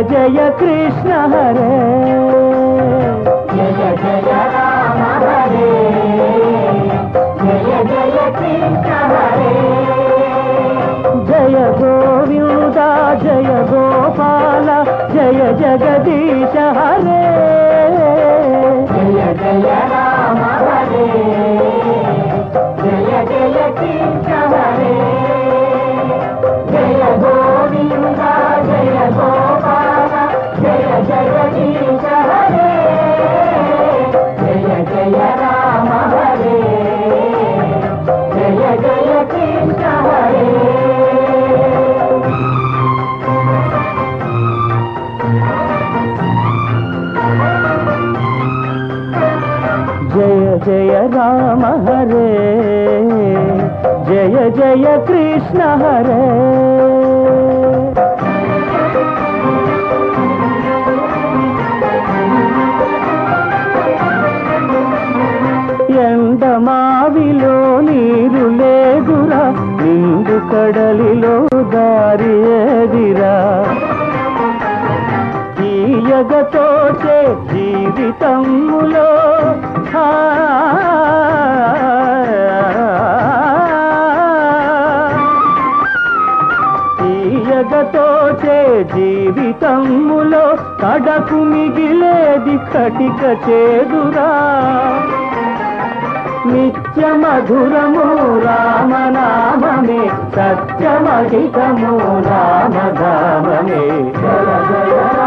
జయ కృష్ణ హరే జయ జయ రామ హరే జయ జయ కృష్ణ హరే జయ గోవింద జయ గోపాల జయ జగదీశ హరే జయ జయ రామ హరే జయ జయ కృష్ణ హరే జయ గోవింద జయ గోపాల జయ జగదీశ హరే జయ జయ రామ హరే జయ జయ కృష్ణ హరే జయ జయ రామ హరే జయ జయ కృష్ణ హరే ఎండమావిలో నీరు లేదురా నిండు కడలిలో దారి ఏదిరా తీయగతోచే జీవితములో ఆ, తీయగతోచే జీవితములో కడకు మిగిలేది కటిక చేదురా నిత్య మధురము రామనామమే సత్యమహితము రామధామమే జయ జయ